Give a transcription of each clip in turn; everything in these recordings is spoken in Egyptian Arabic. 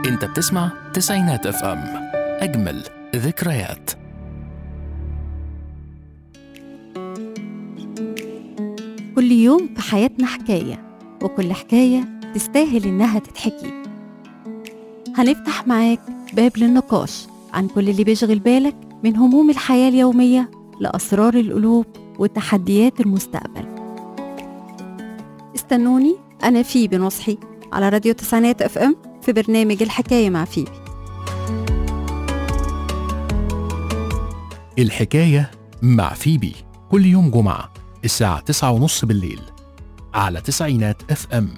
انت بتسمع تسعينات اف ام اجمل ذكريات كل يوم في حياتنا حكاية وكل حكاية تستاهل إنها تتحكي هنفتح معاك باب للنقاش عن كل اللي بيشغل بالك من هموم الحياة اليومية لأسرار القلوب وتحديات المستقبل استنوني أنا فيبي نصحي على راديو تسعينات اف ام في برنامج الحكاية مع فيبي الحكاية مع فيبي كل يوم جمعة الساعة تسعة ونص بالليل على تسعينات اف ام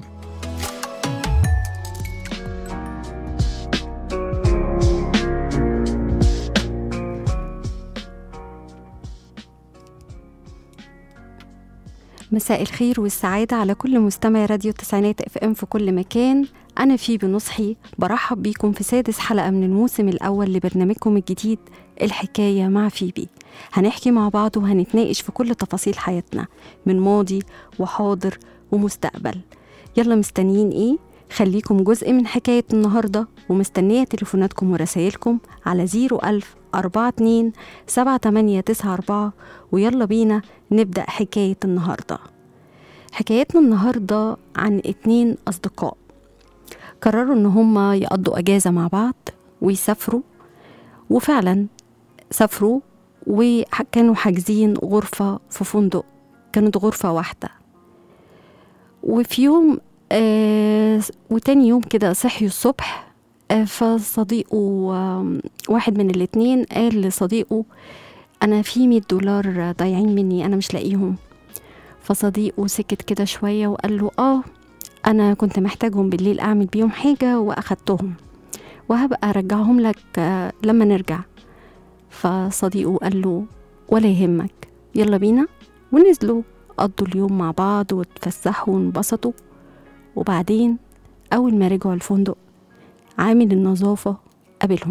مساء الخير والسعادة على كل مستمع راديو التسعينات اف ام في كل مكان أنا فيبي نصحي برحب بيكم في سادس حلقة من الموسم الأول لبرنامجكم الجديد الحكاية مع فيبي هنحكي مع بعض وهنتناقش في كل تفاصيل حياتنا من ماضي وحاضر ومستقبل يلا مستنيين ايه؟ خليكم جزء من حكاية النهاردة ومستنية تليفوناتكم ورسايلكم على 01000 42 7894 ويلا بينا نبدأ حكاية النهاردة حكايتنا النهاردة عن اتنين أصدقاء قرروا إن هما يقضوا أجازة مع بعض ويسافروا وفعلا سافروا وكانوا حاجزين غرفة في فندق كانت غرفة واحدة وفي يوم آه وتاني يوم كده صحيوا الصبح آه فصديقه آه واحد من الاتنين قال لصديقه أنا في مية دولار ضايعين مني أنا مش لاقيهم فصديقه سكت كده شوية وقال له آه أنا كنت محتاجهم بالليل أعمل بيهم حاجة وأخدتهم وهبقى أرجعهم لك آه لما نرجع فصديقه قال له ولا يهمك يلا بينا ونزلوا قضوا اليوم مع بعض واتفسحوا وانبسطوا وبعدين أول ما رجعوا الفندق عامل النظافة قابلهم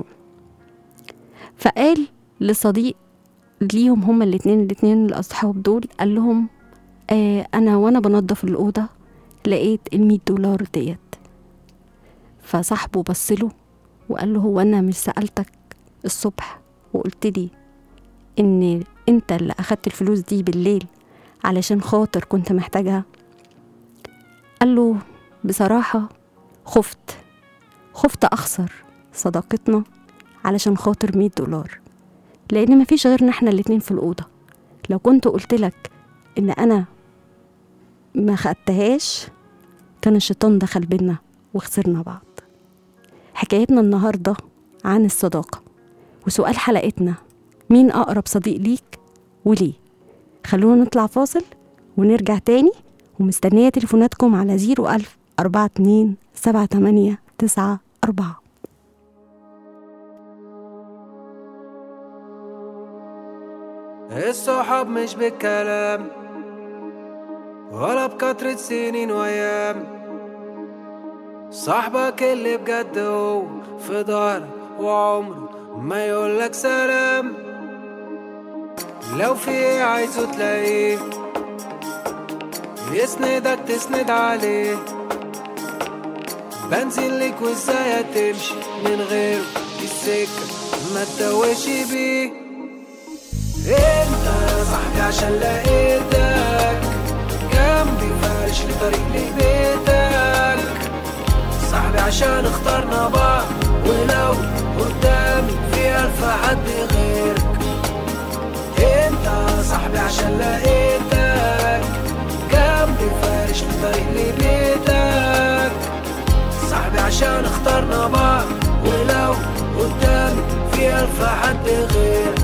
فقال لصديق ليهم هما الاتنين الاتنين الأصحاب دول قال لهم آه أنا وأنا بنضف الأوضة لقيت المية دولار ديت فصاحبه بصله وقال له هو أنا مش سألتك الصبح وقلت لي إن أنت اللي أخدت الفلوس دي بالليل علشان خاطر كنت محتاجها قال له بصراحة خفت خفت أخسر صداقتنا علشان خاطر مية دولار لأن مفيش غيرنا احنا الاتنين في الأوضة لو كنت قلت لك إن أنا ما خدتهاش كان الشيطان دخل بينا وخسرنا بعض حكايتنا النهاردة عن الصداقة وسؤال حلقتنا مين أقرب صديق ليك وليه خلونا نطلع فاصل ونرجع تاني ومستنية تليفوناتكم على زيرو ألف أربعة اتنين سبعة تمانية تسعة أربعة الصحاب مش بالكلام ولا بكترة سنين وأيام صاحبك اللي بجد هو في ظهرك وعمره ما يقولك سلام لو في ايه عايزه تلاقيه يسندك تسند عليه بنزل لك وازاي هتمشي من غيره السكة ما تتوهش بيه انت يا صاحبي عشان لقيتك جنبي فارش لي طريق لبيتك صاحبي عشان اخترنا بعض ولو قدامي في ألف حد غيرك انت يا صاحبي عشان لقيتك جنبي فارش لي طريق لبيتك صاحبي عشان اخترنا بعض ولو قدامي في ألف حد غيرك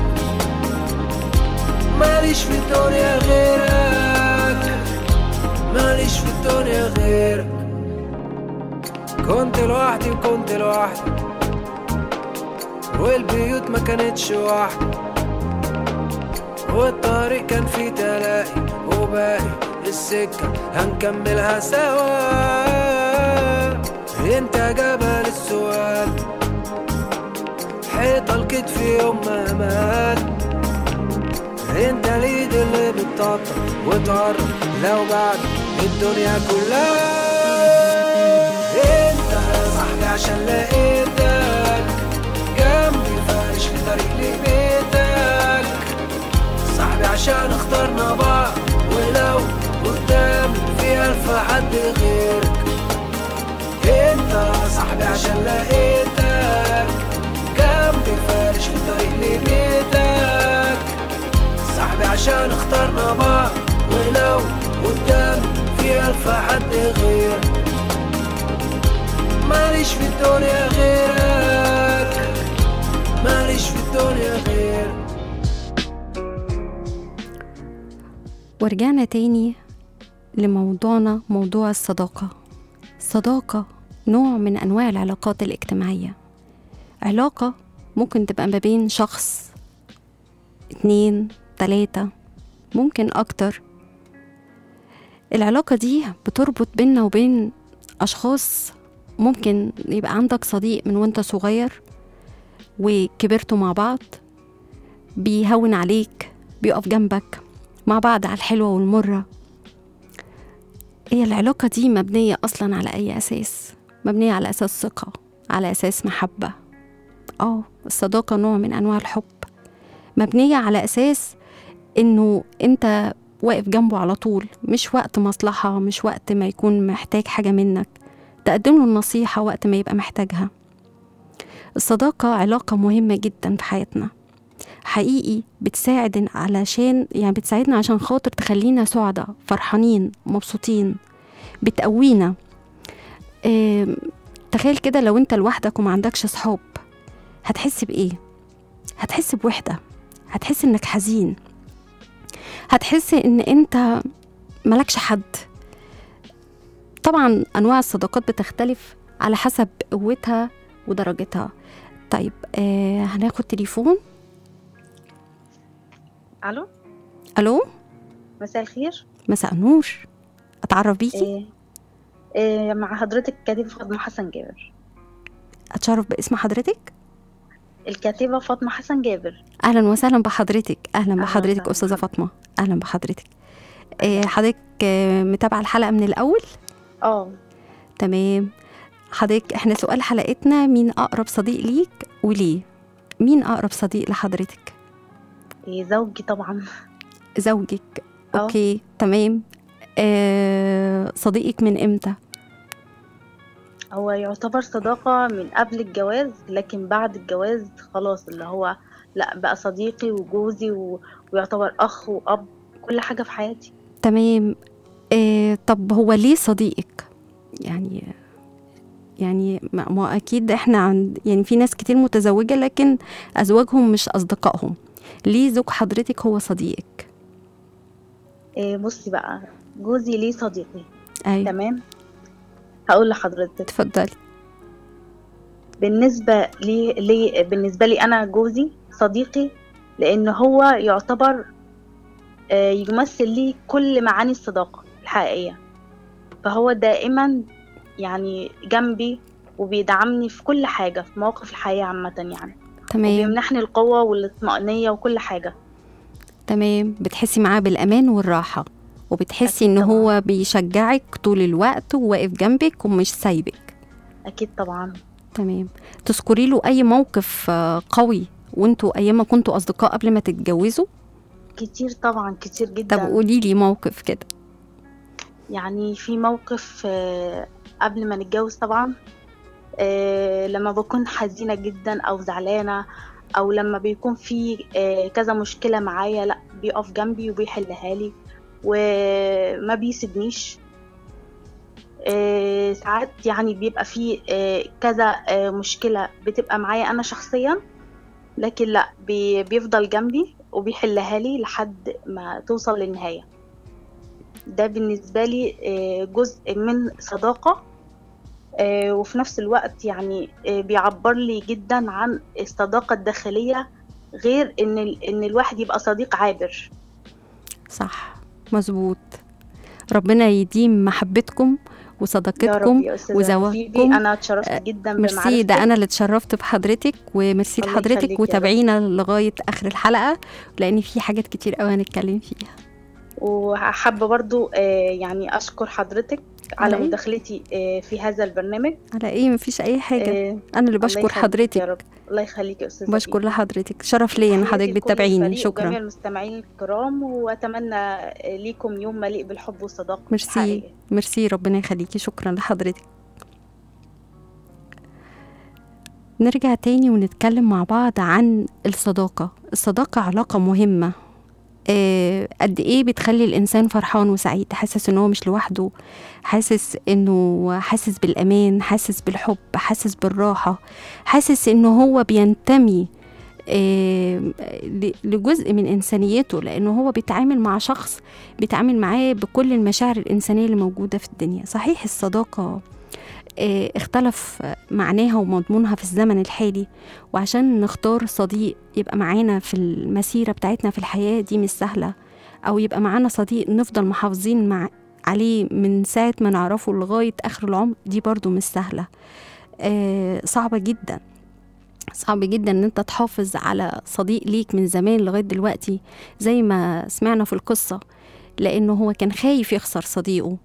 ماليش في الدنيا غيرك ماليش في الدنيا غيرك كنت لوحدي وكنت لوحدي والبيوت ما كانتش واحدة والطريق كان فيه تلاقي وباقي السكة هنكملها سوا انت جبل السؤال حيطة الكتف يوم ما مات انت اليد اللي بتطبطب وتقرب لو بعد الدنيا كلها انت يا صاحبي عشان لقيت عشان اخترنا بعض ولو قدامي في ألف حد غيرك انت صاحبي عشان لقيتك جنبي فارش الطريق لبيتك صاحبي عشان اخترنا بعض ولو قدامي في ألف حد غيرك ماليش في الدنيا غيرك ماليش في الدنيا غيرك ورجعنا تاني لموضوعنا موضوع الصداقة الصداقة نوع من أنواع العلاقات الاجتماعية علاقة ممكن تبقى ما بين شخص اتنين تلاتة ممكن أكتر العلاقة دي بتربط بيننا وبين أشخاص ممكن يبقى عندك صديق من وانت صغير وكبرتوا مع بعض بيهون عليك بيقف جنبك مع بعض على الحلوة والمرة هي العلاقة دي مبنية أصلا على أي أساس مبنية على أساس ثقة على أساس محبة اه الصداقة نوع من أنواع الحب مبنية على أساس إنه أنت واقف جنبه على طول مش وقت مصلحة مش وقت ما يكون محتاج حاجة منك تقدم له النصيحة وقت ما يبقى محتاجها الصداقة علاقة مهمة جدا في حياتنا حقيقي بتساعد علشان يعني بتساعدنا عشان خاطر تخلينا سعداء فرحانين مبسوطين بتقوينا آم، تخيل كده لو انت لوحدك وما عندكش صحاب هتحس بإيه؟ هتحس بوحدة هتحس انك حزين هتحس ان انت ملكش حد طبعا انواع الصداقات بتختلف على حسب قوتها ودرجتها طيب آه هناخد تليفون الو الو مساء الخير مساء النور اتعرف بيكي إيه إيه مع حضرتك كاتبة فاطمة حسن جابر اتشرف باسم حضرتك الكاتبة فاطمة حسن جابر اهلا وسهلا بحضرتك اهلا بحضرتك وسهلا استاذه بحضرتك. فاطمه اهلا بحضرتك آه حضرتك آه، متابعه الحلقه من الاول اه تمام حضرتك احنا سؤال حلقتنا مين اقرب صديق ليك وليه مين اقرب صديق لحضرتك إيه زوجي طبعا زوجك اه. اوكي تمام آه صديقك من امتى هو يعتبر صداقة من قبل الجواز لكن بعد الجواز خلاص اللي هو لا بقى صديقي وجوزي و... ويعتبر أخ وأب كل حاجة في حياتي تمام آه طب هو ليه صديقك يعني يعني ما ما اكيد احنا عند يعني في ناس كتير متزوجه لكن ازواجهم مش اصدقائهم ليه زوج حضرتك هو صديقك إيه بصي بقى جوزي ليه صديقي ايوه تمام هقول لحضرتك اتفضلي بالنسبة لي, لي بالنسبة لي أنا جوزي صديقي لأن هو يعتبر آه، يمثل لي كل معاني الصداقة الحقيقية فهو دائما يعني جنبي وبيدعمني في كل حاجة في مواقف الحياة عامة يعني تمام وبيمنحني القوة والاطمئنانية وكل حاجة تمام بتحسي معاه بالامان والراحه وبتحسي أكيد ان طبعاً. هو بيشجعك طول الوقت وواقف جنبك ومش سايبك أكيد طبعا تمام تذكري له اي موقف آه، قوي وانتوا ايام ما كنتوا اصدقاء قبل ما تتجوزوا كتير طبعا كتير جدا طب قولي لي موقف كده يعني في موقف آه، قبل ما نتجوز طبعا آه، لما بكون حزينة جدا أو زعلانة أو لما بيكون في آه، كذا مشكلة معايا لأ بيقف جنبي وبيحلها لي وما بيسيبنيش آه، ساعات يعني بيبقى في آه، كذا آه، مشكلة بتبقى معايا أنا شخصيا لكن لأ بي- بيفضل جنبي وبيحلها لي لحد ما توصل للنهاية ده بالنسبة لي آه، جزء من صداقة آه، وفي نفس الوقت يعني آه، بيعبر لي جدا عن الصداقة الداخلية غير إن ال- إن الواحد يبقى صديق عابر صح مظبوط ربنا يديم محبتكم يا رب وصداقتكم يا أستاذة وزواجكم. نسيبي أنا اتشرفت جدا ميرسي بمعرفتك ده انا اللي اتشرفت بحضرتك وميرسي الله لحضرتك يخليك يا رب. وتابعينا لغايه اخر الحلقه لان في حاجات كتير قوي هنتكلم فيها وحابة برضو آه، يعني أشكر حضرتك على على إيه؟ مداخلتي آه، في هذا البرنامج على ايه مفيش اي حاجه آه، انا اللي الله بشكر يخليك يا حضرتك رب الله يخليك يا استاذه بشكر فيبي. لحضرتك شرف ليا ان تحياتي حضرتك لكل بتتابعيني الفريق وجميع شكرا المستمعين الكرام واتمنى ليكم يوم مليء بالحب والصداقه ميرسي الحقيقية. ميرسي ربنا يخليكي شكرا لحضرتك نرجع تاني ونتكلم مع بعض عن الصداقة الصداقة علاقة مهمة آه، قد ايه بتخلي الانسان فرحان وسعيد حاسس ان هو مش لوحده حاسس انه حاسس بالامان حاسس بالحب حاسس بالراحة حاسس انه هو بينتمي آه، ل- لجزء من انسانيته لانه هو بيتعامل مع شخص بيتعامل معاه بكل المشاعر الانسانيه اللي موجوده في الدنيا صحيح الصداقه آه، اختلف معناها ومضمونها في الزمن الحالي وعشان نختار صديق يبقى معانا في المسيرة بتاعتنا في الحياة دي مش سهلة أو يبقى معانا صديق نفضل محافظين مع عليه من ساعة ما نعرفه لغاية آخر العمر دي برضو مش سهلة آه، صعبة جدا صعب جدا ان انت تحافظ على صديق ليك من زمان لغاية دلوقتي زي ما سمعنا في القصة لانه هو كان خايف يخسر صديقه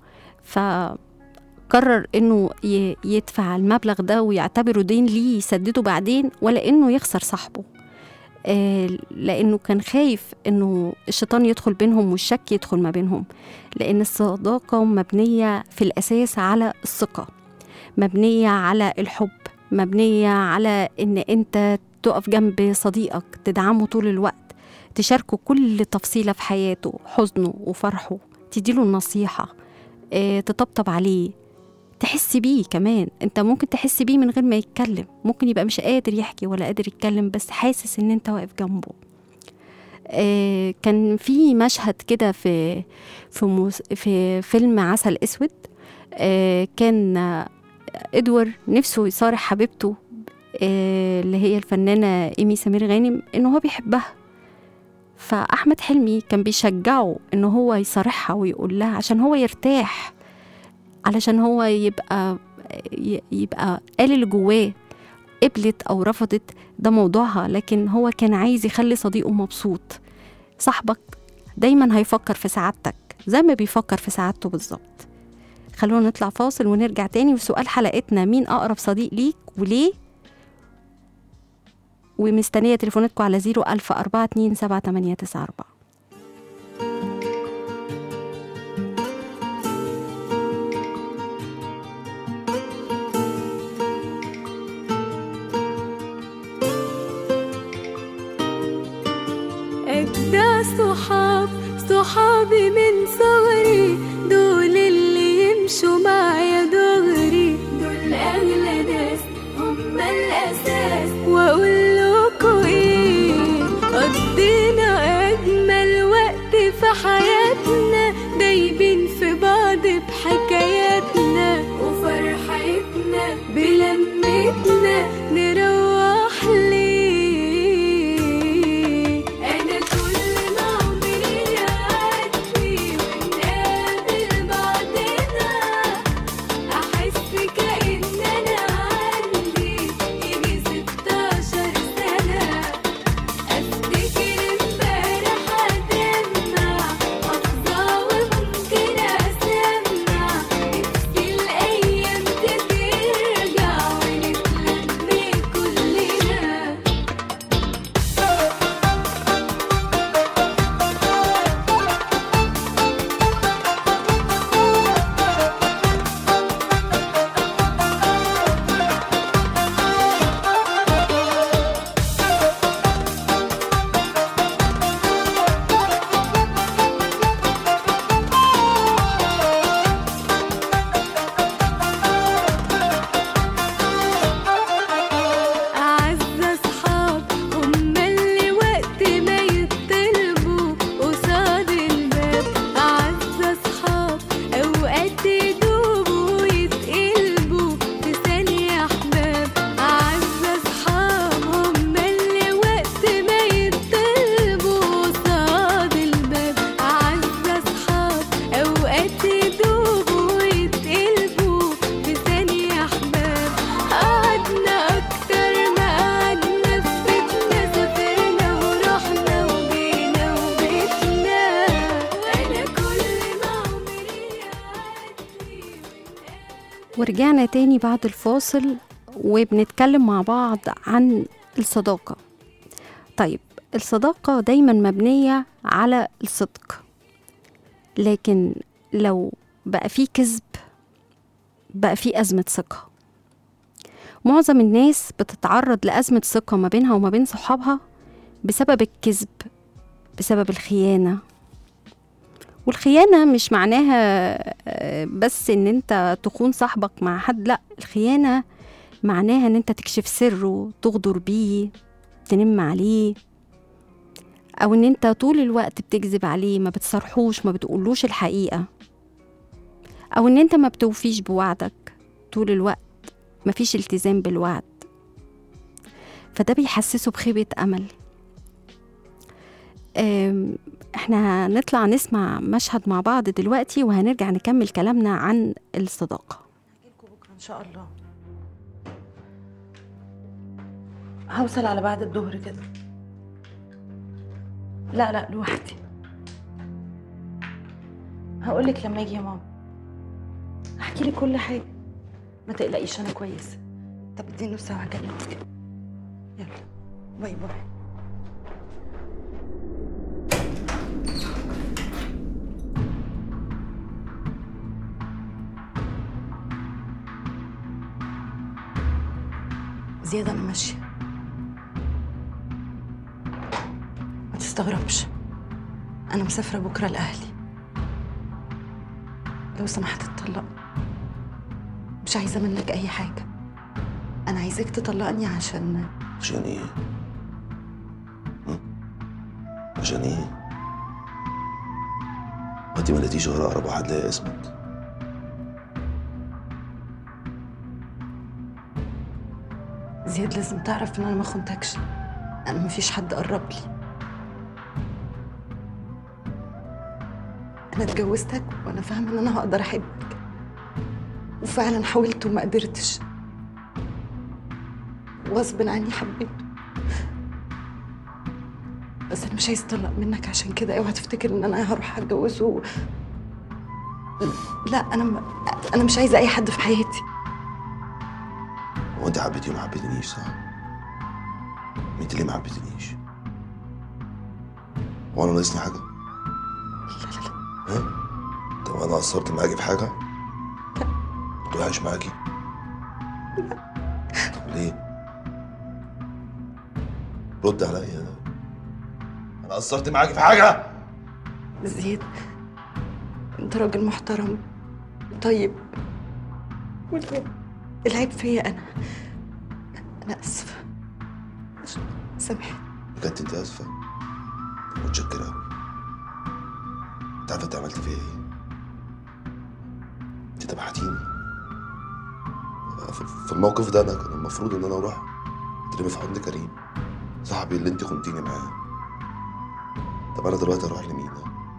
فقرر انه ي- يدفع المبلغ ده ويعتبره دين ليه يسدده بعدين ولا انه يخسر صاحبه آه، لانه كان خايف انه الشيطان يدخل بينهم والشك يدخل ما بينهم لان الصداقه مبنيه في الاساس على الثقه مبنيه على الحب مبنيه على ان انت تقف جنب صديقك تدعمه طول الوقت تشاركه كل تفصيله في حياته حزنه وفرحه تديله النصيحه آه، تطبطب عليه تحس بيه كمان انت ممكن تحس بيه من غير ما يتكلم ممكن يبقى مش قادر يحكي ولا قادر يتكلم بس حاسس ان انت واقف جنبه آه كان في مشهد كده في في موس في فيلم عسل اسود آه كان آه، ادوار نفسه يصارح حبيبته آه اللي هي الفنانه ايمي سمير غانم ان هو بيحبها فاحمد حلمي كان بيشجعه ان هو يصارحها ويقول لها عشان هو يرتاح علشان هو يبقى ي- يبقى قال اللي جواه قبلت او رفضت ده موضوعها لكن هو كان عايز يخلي صديقه مبسوط صاحبك دايما هيفكر في سعادتك زي ما بيفكر في سعادته بالظبط خلونا نطلع فاصل ونرجع تاني وسؤال حلقتنا مين اقرب صديق ليك وليه ومستنيه تليفوناتكم على 010427894 أجدع صحاب صحابي من صغري دول اللي يمشوا معايا دغري دول أغلى ناس هم الأساس وأقول لكم إيه قضينا أجمل وقت في حياتنا دايبين في بعض بحكاياتنا وفرحتنا بلمتنا نروح ليه أنا كل ما عمري يعدي ونقابل بعضنا أحس كأن أنا عندي يجي ستاشر سنة أفتكر امبارح هتمنع ورجعنا تاني بعد الفاصل وبنتكلم مع بعض عن الصداقة طيب الصداقة دايما مبنية على الصدق لكن لو بقى في كذب بقى في أزمة ثقة معظم الناس بتتعرض لأزمة ثقة ما بينها وما بين صحابها بسبب الكذب بسبب الخيانة والخيانة مش معناها آه، بس ان انت تخون صاحبك مع حد لا الخيانة معناها ان انت تكشف سره تغدر بيه تنم عليه او ان انت طول الوقت بتكذب عليه ما بتصرحوش ما بتقولوش الحقيقة او ان انت ما بتوفيش بوعدك طول الوقت مفيش التزام بالوعد فده بيحسسه بخيبة أمل آم، احنا هنطلع نسمع مشهد مع بعض دلوقتي وهنرجع نكمل كلامنا عن الصداقة هجيلكوا بكره ان شاء الله هوصل على بعد الظهر كده لا لا لوحدي هقولك لما يجي يا ماما احكي لك كل حاجه ما تقلقيش انا كويسه طب اديني نص ساعه اكلمك يلا باي باي زيادة أنا ماشية ما تستغربش أنا مسافرة بكرة لأهلي لو سمحت تطلق مش عايزة منك أي حاجة أنا عايزاك تطلقني عشان عشان ايه؟ هم؟ عشان ايه؟ ما انت ما لقيتيش غير اقرب واحد ليا اسمك زياد لازم تعرف إن أنا ما خنتكش أنا مفيش حد قرب لي أنا اتجوزتك وأنا فاهمة إن أنا هقدر أحبك وفعلا حاولت وما قدرتش غصب عني حبيته بس أنا مش عايزة أطلق منك عشان كده اوعى تفتكر إن أنا هروح أتجوزه و... لا أنا م... أنا مش عايزة أي حد في حياتي هو انت حبيتي وما حبيتنيش صح؟ انت ليه ما حبيتنيش؟ هو انا ناقصني حاجة؟ لا لا لا ها؟ طب انا قصرت معاكي في حاجة؟ كنت وحش معاكي؟ طب ليه؟ رد عليا انا قصرت معاكي في حاجة؟ زياد انت راجل محترم طيب والعيب العيب فيا انا انا اسفه سامحني بجد انت اسفة؟ متشكر اوي انت عارفة انت عملت فيا ايه؟ انت ذبحتيني في- في الموقف ده انا كان المفروض ان انا اروح اترمي في حضن كريم صاحبي اللي انت كنتيني معاه طب انا دلوقتي اروح لمين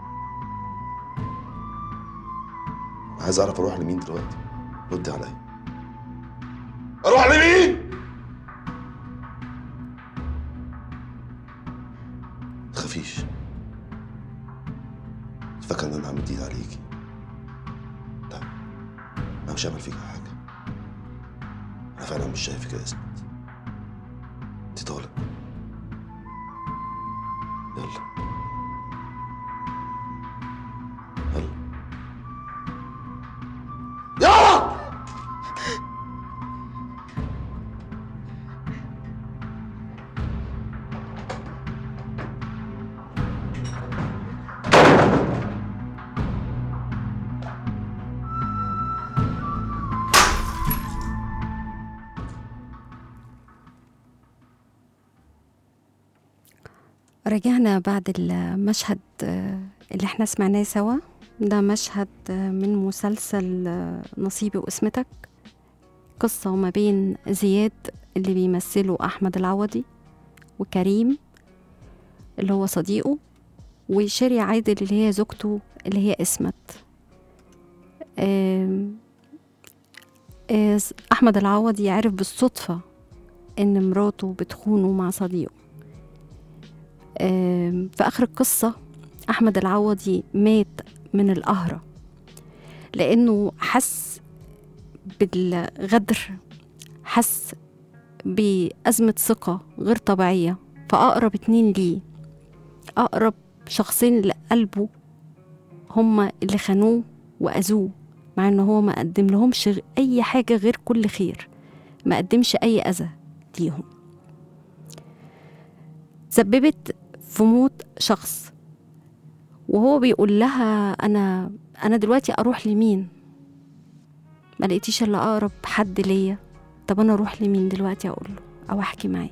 عايز اعرف اروح لمين دلوقتي ردي عليا اروح لمين تخافيش فاكر ان انا عملت ايد عليكي لا انا مش هعمل فيك حاجه انا فعلا مش شايفك يا اسمت انت طالق يلا يلا يلا رجعنا بعد المشهد آه، اللي احنا سمعناه سوا ده مشهد آه، من مسلسل آه، نصيبي واسمتك قصة ما بين زياد اللي بيمثله أحمد العوضي وكريم اللي هو صديقه وشيري عادل اللي هي زوجته اللي هي اسمت آم، آه، أحمد العوضي عرف بالصدفة إن مراته بتخونه مع صديقه آم، في آخر القصة أحمد العوضي مات من القهرة لأنه حس بالغدر حس بأزمة ثقة غير طبيعية فأقرب اتنين ليه أقرب شخصين لقلبه هما اللي خانوه وأذوه مع إن هو ما قدم لهمش غ- أي حاجة غير كل خير ما قدمش أي أذى ليهم سببت في موت شخص وهو بيقول لها أنا أنا دلوقتي أروح لمين ما لقيتيش إلا أقرب حد ليا طب أنا أروح لمين دلوقتي أقول له أو أحكي معاه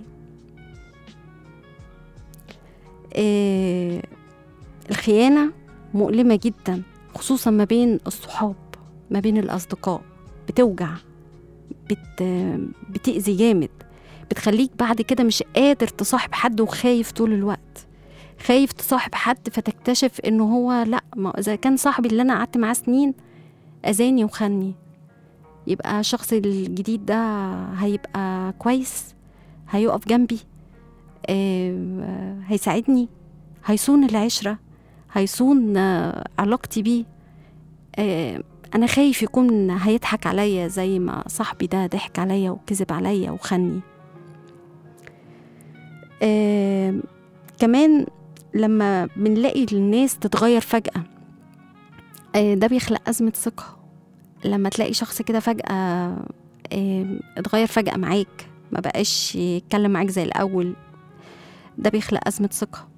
إيه الخيانة مؤلمة جدا خصوصا ما بين الصحاب ما بين الأصدقاء بتوجع بت بتأذي جامد بتخليك بعد كده مش قادر تصاحب حد وخايف طول الوقت خايف تصاحب حد فتكتشف انه هو لا ما اذا كان صاحبي اللي انا قعدت معاه سنين اذاني وخاني يبقى الشخص الجديد ده هيبقى كويس هيقف جنبي آه، هيساعدني هيصون العشرة هيصون آه، علاقتي بيه آه، أنا خايف يكون هيضحك عليا زي ما صاحبي ده ضحك عليا وكذب عليا وخني آه، كمان لما بنلاقي الناس تتغير فجأة آه، ده بيخلق أزمة ثقة لما تلاقي شخص كده فجأة آه، اتغير فجأة معاك ما بقاش يتكلم معاك زي الأول ده بيخلق أزمة ثقة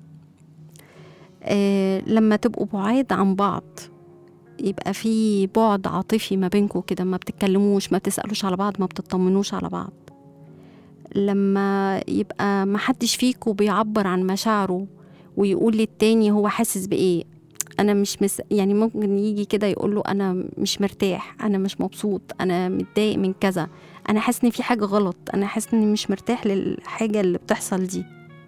آه، لما تبقوا بعاد عن بعض يبقى في بعد عاطفي ما بينكم كده ما بتتكلموش ما بتسألوش على بعض ما بتطمنوش على بعض لما يبقى ما حدش فيكم بيعبر عن مشاعره ويقول للتاني هو حاسس بإيه أنا مش مس... يعني ممكن يجي كده يقول له أنا مش مرتاح أنا مش مبسوط أنا متضايق من كذا أنا حاسس إن في حاجة غلط أنا حاسس إني مش مرتاح للحاجة اللي بتحصل دي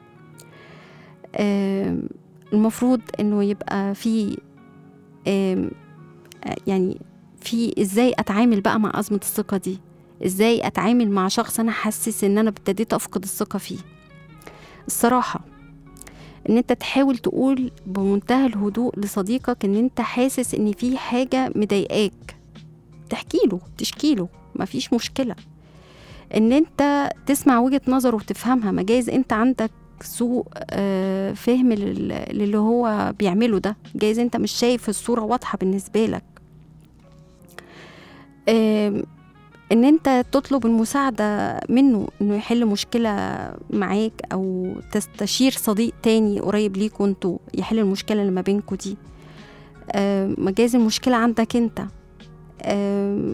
آم، المفروض إنه يبقى في آم، آه، يعني في ازاي اتعامل بقى مع ازمه الثقه دي ازاي اتعامل مع شخص انا حاسس ان انا ابتديت افقد الثقه فيه الصراحه ان انت تحاول تقول بمنتهى الهدوء لصديقك ان انت حاسس ان في حاجه مضايقاك تحكي له تشكي له مفيش مشكله ان انت تسمع وجهه نظره وتفهمها ما جايز انت عندك سوء آه، فهم لل- للي هو بيعمله ده جايز انت مش شايف الصورة واضحة بالنسبة لك آم، ان انت تطلب المساعدة منه انه يحل مشكلة معاك او تستشير صديق تاني قريب ليكوا انتوا يحل المشكلة اللي ما بينكوا دي آم، ما جايز المشكلة عندك انت آم،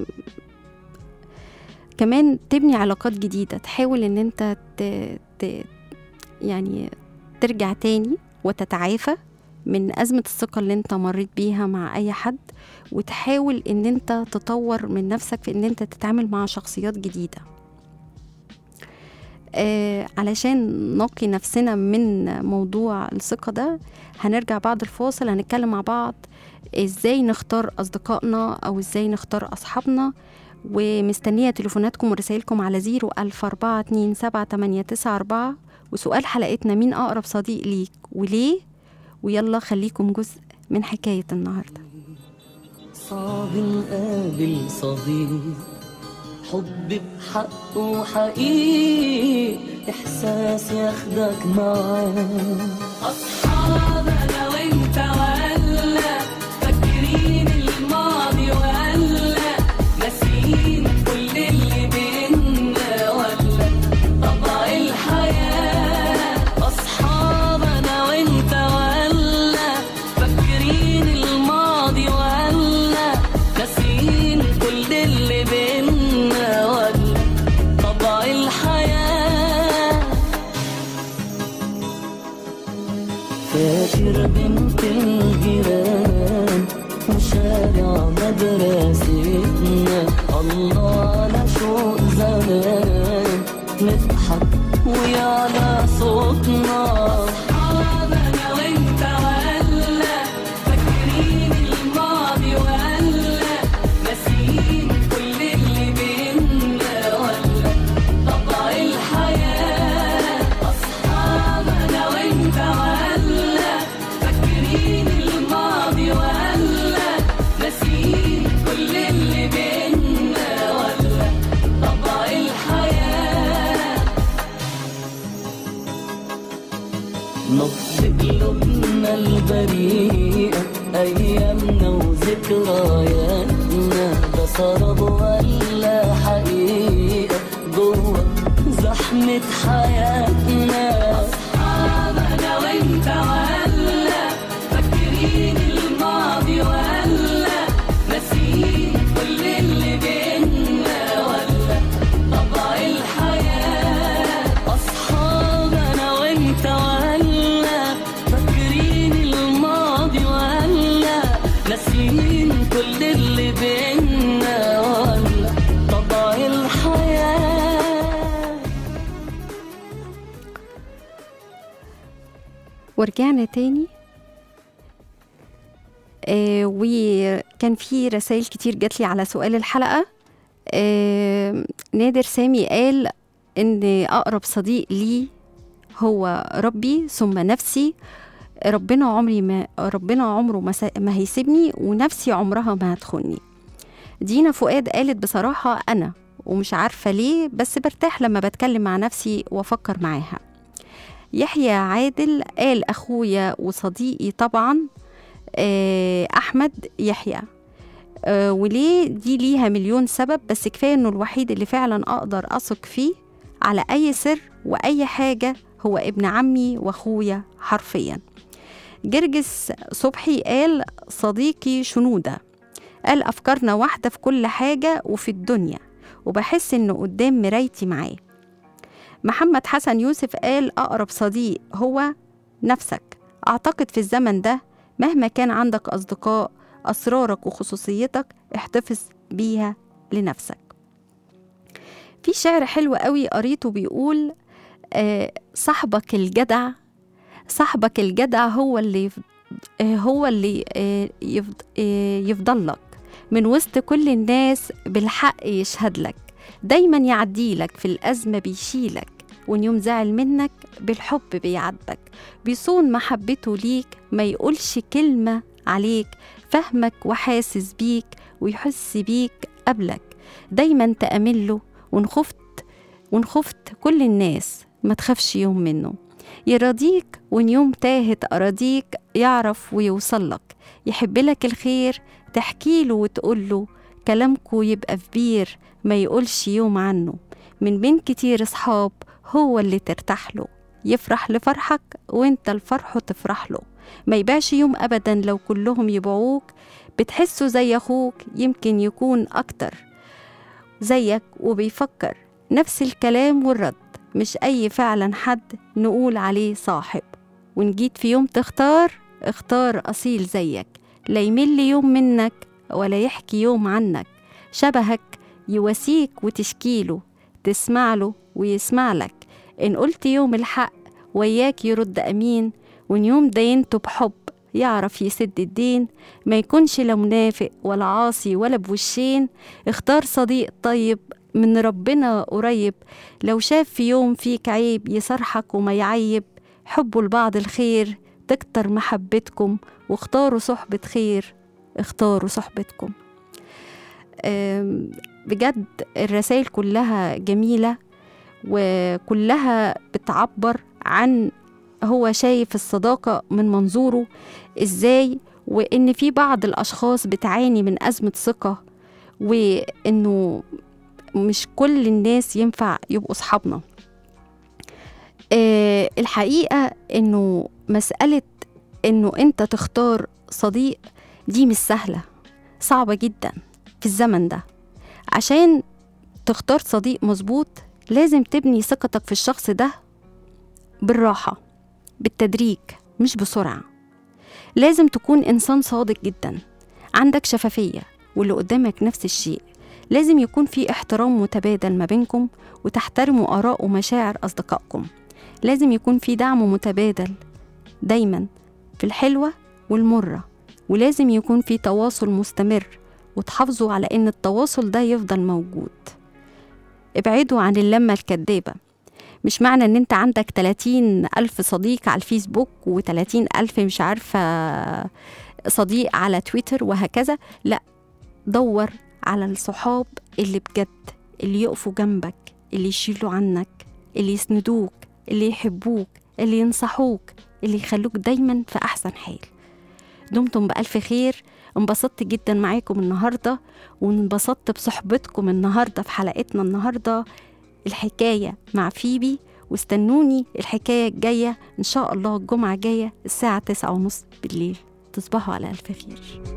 كمان تبني علاقات جديدة تحاول ان انت ت... ت... يعني ترجع تاني وتتعافى من أزمة الثقة اللي انت مريت بيها مع أي حد وتحاول ان انت تطور من نفسك في ان انت تتعامل مع شخصيات جديدة آه علشان نقي نفسنا من موضوع الثقة ده هنرجع بعد الفاصل هنتكلم مع بعض ازاي نختار أصدقائنا أو ازاي نختار أصحابنا ومستنية تليفوناتكم ورسائلكم على زيرو ألف أربعة اتنين سبعة تمانية تسعة أربعة وسؤال حلقتنا مين أقرب صديق ليك وليه ويلا خليكم جزء من حكاية النهاردة صعب نقابل صديق حب بحقه حقيقي إحساس ياخدك معاه أصحاب أنا وأنت ولا فاكرين الماضي ولا ناسيين كل اللي بينا ولا طبع الحياة أصحاب أنا وأنت ولا فاكرين الماضي ولا ناسيين كل اللي بينا ولا طبع الحياة فاكر بنت الجيران وشارع مدرستنا الله على شوق زمان نضحك ويعلى صوتنا أصحابنا وانت ولا فاكرين الماضي ولا ناسيين كل اللي بينا ولا طبع الحياة أصحابنا وانت ولا فاكرين الماضي ولا حقيقة جوه زحمة حياتنا أصحاب أنا وأنت ولا فاكرين الماضي ولا ناسيين كل اللي بينا ولا طبع الحياة أصحاب أنا وأنت ولا فاكرين الماضي ولا ناسيين كل اللي بينا ولا طبع الحياة ورجعنا تاني آه وكان في رسائل كتير جات لي على سؤال الحلقة آه نادر سامي قال إن أقرب صديق لي هو ربي ثم نفسي ربنا عمري ما ربنا عمره ما, س- ما هيسيبني ونفسي عمرها ما هتخوني دينا فؤاد قالت بصراحة أنا ومش عارفة ليه بس برتاح لما بتكلم مع نفسي وأفكر معاها يحيى عادل قال أخويا وصديقي طبعا آه، أحمد يحيى آه، وليه دي ليها مليون سبب بس كفاية إنه الوحيد اللي فعلا أقدر أثق فيه على أي سر وأي حاجة هو ابن عمي وأخويا حرفيا جرجس صبحي قال صديقي شنودة قال أفكارنا واحدة في كل حاجة وفي الدنيا وبحس إنه قدام مرايتي معاه محمد حسن يوسف قال أقرب صديق هو نفسك أعتقد في الزمن ده مهما كان عندك أصدقاء أسرارك وخصوصيتك احتفظ بيها لنفسك في شعر حلو قوي قريته بيقول آه صاحبك الجدع صاحبك الجدع هو اللي يف- آه هو اللي آه يفض- آه يفضل لك من وسط كل الناس بالحق يشهد لك دايما يعديلك في الأزمة بيشيلك وإن يوم زعل منك بالحب بيعاتبك بيصون محبته ليك ما يقولش كلمة عليك فهمك وحاسس بيك ويحس بيك قبلك دايما تأمن له وإن خفت وإن خفت كل الناس ما تخافش يوم منه يرضيك وإن يوم تاهت أراضيك يعرف ويوصلك يحب لك الخير تحكيله وتقوله كلامكو يبقى في بير ما يقولش يوم عنه من بين كتير صحاب هو اللي ترتاح له يفرح لفرحك وانت لفرحه تفرح له ما يبيعش يوم ابدا لو كلهم يبيعوك بتحسه زي اخوك يمكن يكون اكتر زيك وبيفكر نفس الكلام والرد مش اي فعلا حد نقول عليه صاحب وان جيت في يوم تختار اختار اصيل زيك لا يمل يوم منك ولا يحكي يوم عنك شبهك يواسيك وتشكيله تسمع له ويسمع لك إن قلت يوم الحق وياك يرد أمين وإن يوم دينته بحب يعرف يسد الدين ما يكونش لا منافق ولا عاصي ولا بوشين اختار صديق طيب من ربنا قريب لو شاف في يوم فيك عيب يصرحك وما يعيب حبوا لبعض الخير تكتر محبتكم واختاروا صحبة خير اختاروا صحبتكم أم، بجد الرسائل كلها جميلة وكلها بتعبر عن هو شايف الصداقة من منظوره ازاي وان في بعض الاشخاص بتعاني من ازمة ثقة وانه مش كل الناس ينفع يبقوا صحابنا آه الحقيقة انه مسألة انه انت تختار صديق دي مش سهلة صعبة جدا في الزمن ده عشان تختار صديق مظبوط لازم تبني ثقتك في الشخص ده بالراحة بالتدريج مش بسرعة لازم تكون إنسان صادق جدا عندك شفافية واللي قدامك نفس الشيء لازم يكون في احترام متبادل ما بينكم وتحترموا آراء ومشاعر أصدقائكم لازم يكون في دعم متبادل دايما في الحلوة والمرة ولازم يكون في تواصل مستمر وتحافظوا على إن التواصل ده يفضل موجود ابعدوا عن اللمة الكدابة مش معنى ان انت عندك 30 ألف صديق على الفيسبوك و30 ألف مش عارفة صديق على تويتر وهكذا لا دور على الصحاب اللي بجد اللي يقفوا جنبك اللي يشيلوا عنك اللي يسندوك اللي يحبوك اللي ينصحوك اللي يخلوك دايما في أحسن حال دمتم بألف خير انبسطت جدا معاكم النهاردة وانبسطت بصحبتكم النهاردة في حلقتنا النهاردة الحكاية مع فيبي واستنوني الحكاية الجاية إن شاء الله الجمعة الجاية الساعة تسعة ونص بالليل تصبحوا على ألف خير